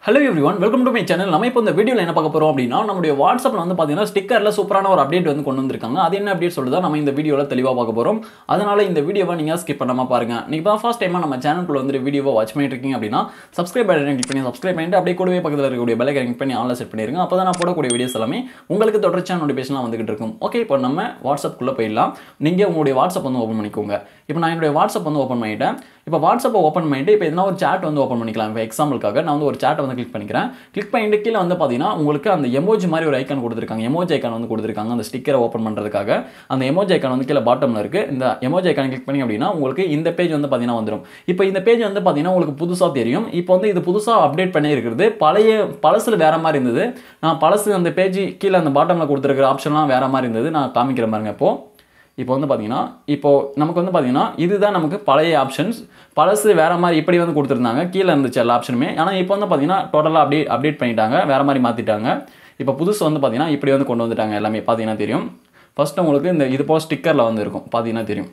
hello everyone welcome to my channel நம்ம இப்போ இந்த வீடியோவில் என்ன பார்க்க போகிறோம் அப்படின்னா நம்மளுடைய வாட்ஸ்அப்பில் வந்து பார்த்தீங்கன்னா ஸ்டிக்கரில் சூப்பரான ஒரு அப்டேட் வந்து கொண்டு வந்திருக்காங்க அது என்ன அப்டேட் சொல்லுதா நம்ம இந்த வீடியோவில் தெளிவாக பார்க்க போகிறோம் அதனால இந்த வீடியோவை நீங்கள் ஸ்கிப் பண்ணாமல் பாருங்க நீங்கள் தான் ஃபர்ஸ்ட் டைமாக நம்ம சேனலுக்குள்ள வந்து வீடியோவை வாட்ச் பண்ணிட்டு இருக்கீங்க அப்படின்னா சப்ஸ்கிரைப் பட்டன் கிளிக் பண்ணி சப்ஸ்கிரைப் பண்ணிட்டு அப்படியே கூடவே பக்கத்தில் இருக்கக்கூடிய பெல் கிளிக் பண்ணி ஆன்ல செட் பண்ணிருங்க அப்போ தான் நான் போடக்கூடிய வீடியோஸ் எல்லாமே உங்களுக்கு தொடர்ச்சியான நோட்டிஃபிகேஷன்லாம் வந்துகிட்டு இருக்கும் ஓகே இப்போ நம்ம வாட்ஸ்அப்புக்குள்ளே போயிடலாம் நீங்கள் உங்களுடைய வாட்ஸ்அப் வந்து ஓப்பன் பண்ணிக்கோங்க இப்போ நான் என்னுடைய வாட்ஸ்அப் வந்து ஓப்பன் பண்ணிட்டேன் இப்போ வாட்ஸ்அப்பை ஓப்பன் பண்ணிட்டு இப்போ எதனா ஒரு சாட் வந்து ஓப்பன் பண்ணிக்கலாம் இப்போ எக்ஸாம்பிளுக்காக நான் வந்து ஒரு சாட்டை வந்து கிளிக் பண்ணிக்கிறேன் கிளிக் பண்ணிட்டு கீழே வந்து பார்த்தீங்கன்னா உங்களுக்கு அந்த எமோஜி மாதிரி ஒரு ஐக்கான் கொடுத்துருக்காங்க எமோஜி ஐக்கான் வந்து கொடுத்துருக்காங்க அந்த ஸ்டிக்கரை ஓப்பன் பண்ணுறதுக்காக அந்த எமோஜி ஐக்கான் வந்து கீழே பாட்டமில் இருக்குது இந்த எமோஜி ஐக்கான் கிளிக் பண்ணி அப்படின்னா உங்களுக்கு இந்த பேஜ் வந்து பார்த்தீங்கன்னா வந்துடும் இப்போ இந்த பேஜ் வந்து பார்த்தீங்கன்னா உங்களுக்கு புதுசாக தெரியும் இப்போ வந்து இது புதுசாக அப்டேட் பண்ணியிருக்கிறது பழைய பழசில் வேற மாதிரி இருந்தது நான் பழசு அந்த பேஜ் கீழே அந்த பாட்டமில் கொடுத்துருக்கிற ஆப்ஷன்லாம் வேற மாதிரி இருந்தது நான் காமிக்கிற பாருங்க இப்போ இப்போ வந்து பார்த்தீங்கன்னா இப்போ நமக்கு வந்து பார்த்தீங்கன்னா இதுதான் நமக்கு பழைய ஆப்ஷன்ஸ் பழசு வேற மாதிரி இப்படி வந்து கொடுத்துருந்தாங்க கீழே இருந்துச்சு எல்லா ஆப்ஷனுமே ஆனால் இப்போ வந்து பார்த்தீங்கன்னா டோட்டலாக அப்படியே அப்டேட் பண்ணிட்டாங்க வேற மாதிரி மாற்றிட்டாங்க இப்போ புதுசு வந்து பார்த்தீங்கன்னா இப்படி வந்து கொண்டு வந்துட்டாங்க எல்லாமே பார்த்தீங்கன்னா தெரியும் ஃபர்ஸ்ட் உங்களுக்கு இந்த இது போல் ஸ்டிக்கரில் வந்து இருக்கும் பார்த்தீங்கன்னா தெரியும்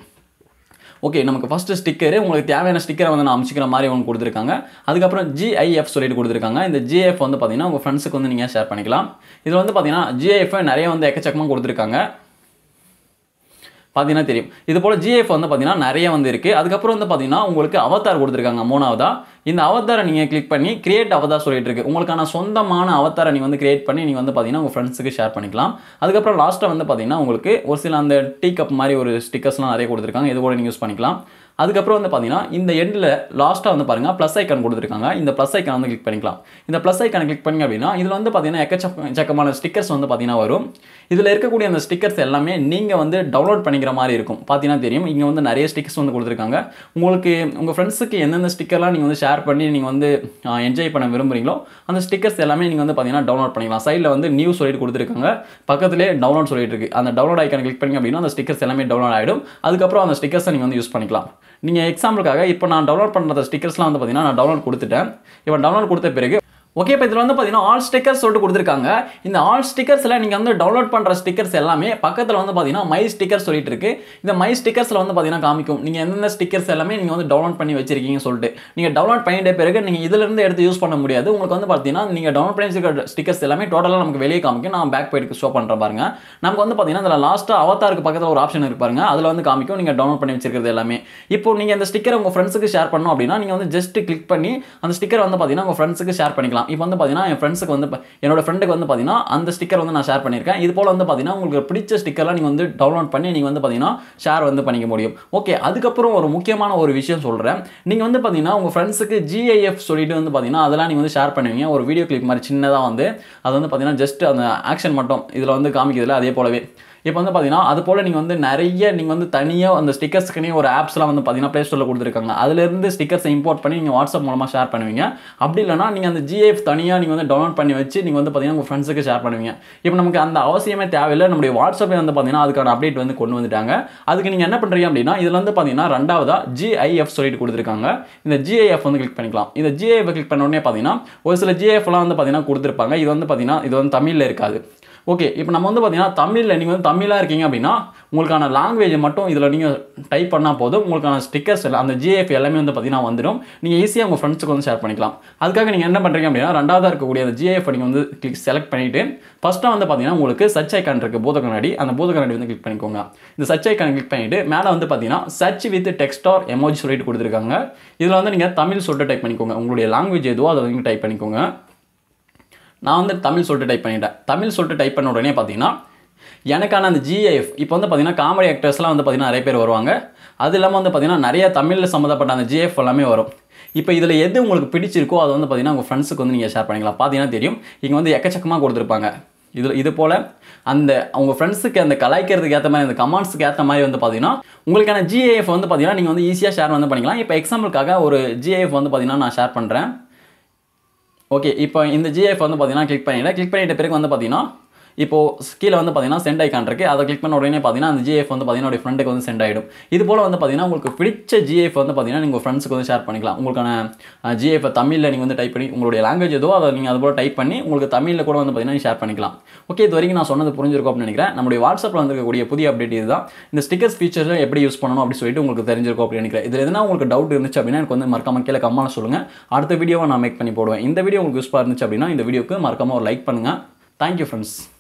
ஓகே நமக்கு ஃபஸ்ட்டு ஸ்டிக்கரு உங்களுக்கு தேவையான ஸ்டிக்கரை வந்து நான் அமைச்சிக்கிற மாதிரி ஒன்று கொடுத்துருக்காங்க அதுக்கப்புறம் ஜிஐஎஃப் சொல்லிட்டு கொடுத்துருக்காங்க இந்த ஜிஐஎஃப் வந்து பார்த்தீங்கன்னா உங்கள் ஃப்ரெண்ட்ஸுக்கு வந்து நீங்கள் ஷேர் பண்ணிக்கலாம் இதில் வந்து பார்த்தீங்கன்னா ஜிஐஎஃப் நிறைய வந்து எக்கச்சக்கமாக கொடுத்துருக்காங்க பார்த்தீங்கன்னா தெரியும் இது போல் ஜிஎஃப் வந்து பார்த்தீங்கன்னா நிறைய வந்து இருக்குது அதுக்கப்புறம் வந்து பார்த்தீங்கன்னா உங்களுக்கு அவதார் கொடுத்துருக்காங்க மூணாவதா இந்த அவதாரை நீங்கள் கிளிக் பண்ணி கிரியேட் அவதார் சொல்லிட்டு இருக்கு உங்களுக்கான சொந்தமான அவதாரை நீங்கள் வந்து கிரியேட் பண்ணி நீங்கள் வந்து பார்த்தீங்கன்னா உங்கள் ஃப்ரெண்ட்ஸுக்கு ஷேர் பண்ணிக்கலாம் அதுக்கப்புறம் லாஸ்ட்டாக வந்து பார்த்தீங்கன்னா உங்களுக்கு ஒரு சில அந்த டீ கப் மாதிரி ஒரு ஸ்டிக்கர்ஸ்லாம் நிறைய கொடுத்துருக்காங்க இது கூட நீங்கள் யூஸ் பண்ணிக்கலாம் அதுக்கப்புறம் வந்து பார்த்தீங்கன்னா இந்த எண்டில் லாஸ்ட்டாக வந்து பாருங்கள் ப்ளஸ் ஐக்கான் கொடுத்துருக்காங்க இந்த ப்ளஸ் ஐக்கான் வந்து கிளிக் பண்ணிக்கலாம் இந்த ப்ளஸ் ஐக்கான் கிளிக் பண்ணி அப்படின்னா இதில் வந்து பார்த்தீங்கன்னா எக்கச்சக்கமான ஸ்டிக்கர்ஸ் வந்து பார்த்தீங்கன்னா வரும் இதில் இருக்கக்கூடிய அந்த ஸ்டிக்கர்ஸ் எல்லாமே நீங்கள் வந்து டவுன்லோட் பண்ணிக்கிற மாதிரி இருக்கும் பார்த்தீங்கன்னா தெரியும் இங்கே வந்து நிறைய ஸ்டிக்கர்ஸ் வந்து கொடுத்துருக்காங்க உங்களுக்கு உங்கள் ஃப்ரெண்ட்ஸுக்கு எந்தெந்த ஸ்டிக்கர்லாம் நீங்கள் வந்து ஷேர் பண்ணி நீங்கள் வந்து என்ஜாய் பண்ண விரும்புகிறீங்களோ அந்த ஸ்டிக்கர்ஸ் எல்லாமே நீங்கள் வந்து பார்த்தீங்கன்னா டவுன்லோட் பண்ணிக்கலாம் சைடில் வந்து நியூ சொல்லிட்டு கொடுத்துருக்காங்க பக்கத்துலேயே டவுன்லோட் சொல்லிட்டு இருக்கு அந்த டவுன்லோட் ஐக்கான் கிளிக் பண்ணி அப்படின்னா அந்த ஸ்டிக்கர்ஸ் எல்லாமே டவுன்லோட் ஆகிடும் அதுக்கப்புறம் அந்த ஸ்டிக்கர்ஸை நீங்கள் வந்து யூஸ் பண்ணிக்கலாம் நீங்கள் எக்ஸாம்பிளுக்காக இப்போ நான் டவுன்லோட் பண்ணுற ஸ்டிக்கர்ஸ்லாம் வந்து பார்த்தீங்கன்னா நான் டவுன்லோட் கொடுத்துட்டேன் இப்போ டவுன்லோட் கொடுத்த பிறகு ஓகே இப்போ இதில் வந்து பார்த்தீங்கன்னா ஆல் ஸ்டிக்கர்ஸ் சொல்லிட்டு கொடுத்துருக்காங்க இந்த ஆல் ஸ்டிக்கர்ஸில் நீங்கள் வந்து டவுன்லோட் பண்ணுற ஸ்டிக்கர்ஸ் எல்லாமே பக்கத்தில் வந்து பார்த்தீங்கன்னா மை ஸ்டிக்கர் சொல்லிட்டு இருக்கு இந்த மை ஸ்டிக்கர்ஸில் வந்து பார்த்தீங்கன்னா காமிக்கும் நீங்கள் எந்தெந்த ஸ்டிக்கர்ஸ் எல்லாமே நீங்கள் வந்து டவுன்லோட் பண்ணி வச்சிருக்கீங்கன்னு சொல்லிட்டு நீங்கள் டவுன்லோட் பண்ணிட்ட பிறகு நீங்கள் இதிலிருந்து எடுத்து யூஸ் பண்ண முடியாது உங்களுக்கு வந்து பார்த்தீங்கன்னா நீங்கள் டவுன்லோட் பண்ணி வச்சிருக்க ஸ்டிக்கர்ஸ் எல்லாமே டோட்டலாக நமக்கு வெளியே காமிக்கும் நான் பேக் போயிட்டு ஷோ பண்ணுறேன் பாருங்க நமக்கு வந்து பார்த்தீங்கன்னா அதில் லாஸ்ட்டாக அவதாருக்கு பக்கத்தில் ஒரு ஆப்ஷன் இருக்கு பாருங்க அதில் வந்து காமிக்கும் நீங்கள் டவுன்லோட் பண்ணி வச்சிருக்கிறது எல்லாமே இப்போ நீங்கள் இந்த ஸ்டிக்கரை உங்கள் ஃப்ரெண்ட்ஸுக்கு ஷேர் பண்ணணும் அப்படின்னா நீங்கள் வந்து ஜஸ்ட் கிளிக் பண்ணி அந்த ஸ்டிக்கர் வந்து பார்த்தீங்கன்னா உங்கள் ஃப்ரெண்ட்ஸுக்கு ஷேர் பண்ணிக்கலாம் இப்போ வந்து பார்த்தீங்கன்னா என் ஃப்ரெண்ட்ஸுக்கு வந்து என்னோட ஃப்ரெண்டுக்கு வந்து பார்த்தீங்கன்னா அந்த ஸ்டிக்கர் வந்து நான் ஷேர் பண்ணியிருக்கேன் இது போல் வந்து பார்த்தீங்கன்னா உங்களுக்கு பிடிச்ச ஸ்டிக்கர்லாம் நீங்கள் வந்து டவுன்லோட் பண்ணி நீங்கள் வந்து பார்த்தீங்கன்னா ஷேர் வந்து பண்ணிக்க முடியும் ஓகே அதுக்கப்புறம் ஒரு முக்கியமான ஒரு விஷயம் சொல்கிறேன் நீங்கள் வந்து பார்த்தீங்கன்னா உங்கள் ஃப்ரெண்ட்ஸுக்கு ஜிஐஎஃப் சொல்லிட்டு வந்து பார்த்தீங்கன்னா அதெல்லாம் நீங்கள் வந்து ஷேர் பண்ணுவீங்க ஒரு வீடியோ கிளிப் மாதிரி சின்னதாக வந்து அது வந்து பார்த்தீங்கன்னா ஜஸ்ட் அந்த ஆக்ஷன் மட்டும் இதில் வந்து காமிக்கிறதுல அதே போலவே இப்போ வந்து பார்த்தீங்கன்னா அது போல் நீங்கள் வந்து நிறைய நீங்கள் வந்து தனியாக அந்த ஸ்டிக்கர்ஸ்க்குனே ஒரு ஆப்ஸ்லாம் வந்து பார்த்தீங்கன்னா ப்ளே ஸ்டோரில் கொடுத்துருக்காங்க அதுலேருந்து ஸ்டிக்கர்ஸை இம்போர்ட் பண்ணி நீங்கள் வாட்ஸ்அப் மூலமாக ஷேர் பண்ணுவீங்க அப்படி இல்லைனா நீங்கள் அந்த ஜிஎஃப் தனியாக நீங்கள் வந்து டவுன்லோட் பண்ணி வச்சு நீங்கள் வந்து பார்த்தீங்கன்னா உங்கள் ஃப்ரெண்ட்ஸுக்கு ஷேர் பண்ணுவீங்க இப்போ நமக்கு அந்த அவசியமே தேவையில்லை நம்முடைய வாட்ஸ்அப்பே வந்து பார்த்தீங்கன்னா அதுக்கான அப்டேட் வந்து கொண்டு வந்துட்டாங்க அதுக்கு நீங்கள் என்ன பண்ணுறீங்க அப்படின்னா இதில் வந்து பார்த்தீங்கன்னா ரெண்டாவதாக ஜிஐஎஃப் சொல்லிட்டு கொடுத்துருக்காங்க இந்த ஜிஐஎஃப் வந்து கிளிக் பண்ணிக்கலாம் இந்த ஜிஐஎஃப் கிளிக் பண்ண உடனே பார்த்தீங்கன்னா ஒரு சில ஜிஐஎஃப்லாம் வந்து பார்த்தீங்கன்னா கொடுத்துருப்பாங்க இது வந்து பார்த்தீங்கன்னா இது வந்து தமிழில் இருக்காது ஓகே இப்போ நம்ம வந்து பார்த்தீங்கன்னா தமிழில் நீங்கள் வந்து தமிழாக இருக்கீங்க அப்படின்னா உங்களுக்கான லாங்குவேஜ் மட்டும் இதில் நீங்கள் டைப் பண்ணால் போதும் உங்களுக்கான ஸ்டிக்கர்ஸ் எல்லாம் அந்த ஜிஎஃப் எல்லாமே வந்து பார்த்தீங்கன்னா வந்துடும் நீங்கள் ஈஸியாக உங்கள் ஃப்ரெண்ட்ஸுக்கு வந்து ஷேர் பண்ணிக்கலாம் அதுக்காக நீங்கள் என்ன பண்ணுறீங்க அப்படின்னா ரெண்டாவதாக இருக்கக்கூடிய அந்த ஜிஎஃப் நீங்கள் வந்து கிளிக் செலக்ட் பண்ணிவிட்டு ஃபஸ்ட்டாக வந்து பார்த்தீங்கன்னா உங்களுக்கு சர்ச் ஐக்கான் இருக்குது பூத கண்ணாடி அந்த பூத கண்ணாடி வந்து கிளிக் பண்ணிக்கோங்க இந்த சர்ச் ஐக்கான் கிளிக் பண்ணிவிட்டு மேலே வந்து பார்த்தீங்கன்னா search with text or emoji சொல்லிட்டு கொடுத்துருக்காங்க இதில் வந்து நீங்கள் தமிழ் சொல்லிட்டு டைப் பண்ணிக்கோங்க உங்களுடைய லாங்குவேஜ் எதுவோ அதை வந்து டைப் பண்ணிக்கோங்க நான் வந்து தமிழ் சொல்லிட்டு டைப் பண்ணிட்டேன் தமிழ் சொல்லிட்டு டைப் பண்ண உடனே பார்த்தீங்கன்னா எனக்கான அந்த ஜிஐஎஃப் இப்போ வந்து பார்த்தீங்கன்னா காமெடி ஆக்டர்ஸ்லாம் வந்து பார்த்தீங்கன்னா நிறைய பேர் வருவாங்க அது இல்லாமல் வந்து பார்த்தீங்கன்னா நிறைய தமிழில் சம்மந்தப்பட்ட அந்த ஜிஎஃப் எல்லாமே வரும் இப்போ இதில் எது உங்களுக்கு பிடிச்சிருக்கோ அதை வந்து பார்த்தீங்கன்னா உங்கள் ஃப்ரெண்ட்ஸுக்கு வந்து நீங்கள் ஷேர் பண்ணிக்கலாம் பார்த்தீங்கன்னா தெரியும் இங்கே வந்து எக்கச்சக்கமாக கொடுத்துருப்பாங்க இதில் இது போல் அந்த அவங்க ஃப்ரெண்ட்ஸுக்கு அந்த கலாய்க்கிறதுக்கு ஏற்ற மாதிரி அந்த கமெண்ட்ஸுக்கு ஏற்ற மாதிரி வந்து பார்த்தீங்கன்னா உங்களுக்கான ஜிஏஎஃப் வந்து பார்த்தீங்கன்னா நீங்கள் வந்து ஈஸியாக ஷேர் வந்து பண்ணிக்கலாம் இப்போ எக்ஸாம்பிளுக்காக ஒரு ஜிஏஎஃப் வந்து பார்த்தீங்கன்னா நான் ஷேர் பண்ணுறேன் ஓகே இப்போ இந்த ஜிஎஃப் வந்து பார்த்தீங்கன்னா கிளிக் பண்ணிட்டேன் கிளிக் பண்ணிட்ட பிறகு வந்து பார்த்தீங்கன்னா இப்போ கீழே வந்து பார்த்தீங்கன்னா சென்ட் ஐக்கான் இருக்கு அதை கிளிக் பண்ண உடனே பார்த்தீங்கன்னா அந்த ஜிஎஃப் வந்து பார்த்தீங்கன்னா உடைய ஃப்ரெண்டுக்கு வந்து சென்ட் ஆகிடும் இது போல் வந்து பார்த்தீங்கன்னா உங்களுக்கு பிடிச்ச ஜிஎஃப் வந்து பார்த்தீங்கன்னா நீங்கள் ஃப்ரெண்ட்ஸுக்கு வந்து ஷேர் பண்ணிக்கலாம் உங்களுக்கான ஜிஎஃப் தமிழில் நீங்கள் வந்து டைப் பண்ணி உங்களுடைய லாங்குவேஜ் ஏதோ அதை நீங்கள் அது போல் டைப் பண்ணி உங்களுக்கு தமிழில் கூட வந்து பார்த்தீங்கன்னா ஷேர் பண்ணிக்கலாம் ஓகே இது வரைக்கும் நான் சொன்னது புரிஞ்சிருக்கும் அப்படின்னு நினைக்கிறேன் நம்மளுடைய வாட்ஸ்அப்பில் வந்திருக்கக்கூடிய புதிய அப்டேட் இதுதான் இந்த ஸ்டிக்கர்ஸ் ஃபீச்சர்ஸ் எப்படி யூஸ் பண்ணணும் அப்படின்னு சொல்லிட்டு உங்களுக்கு தெரிஞ்சிருக்கும் அப்படின்னு நினைக்கிறேன் இதில் எதனா உங்களுக்கு டவுட் இருந்துச்சு அப்படின்னா எனக்கு வந்து மறக்காம கீழே கம்மான சொல்லுங்கள் அடுத்த வீடியோவை நான் மேக் பண்ணி போடுவேன் இந்த வீடியோ உங்களுக்கு யூஸ்ஃபாக இருந்துச்சு அப்படின்னா இந்த வீடியோக்கு மறக்காம ஒரு லைக் பண்ணுங்கள் தேங்க்யூ ஃப்ரெண்ட்ஸ்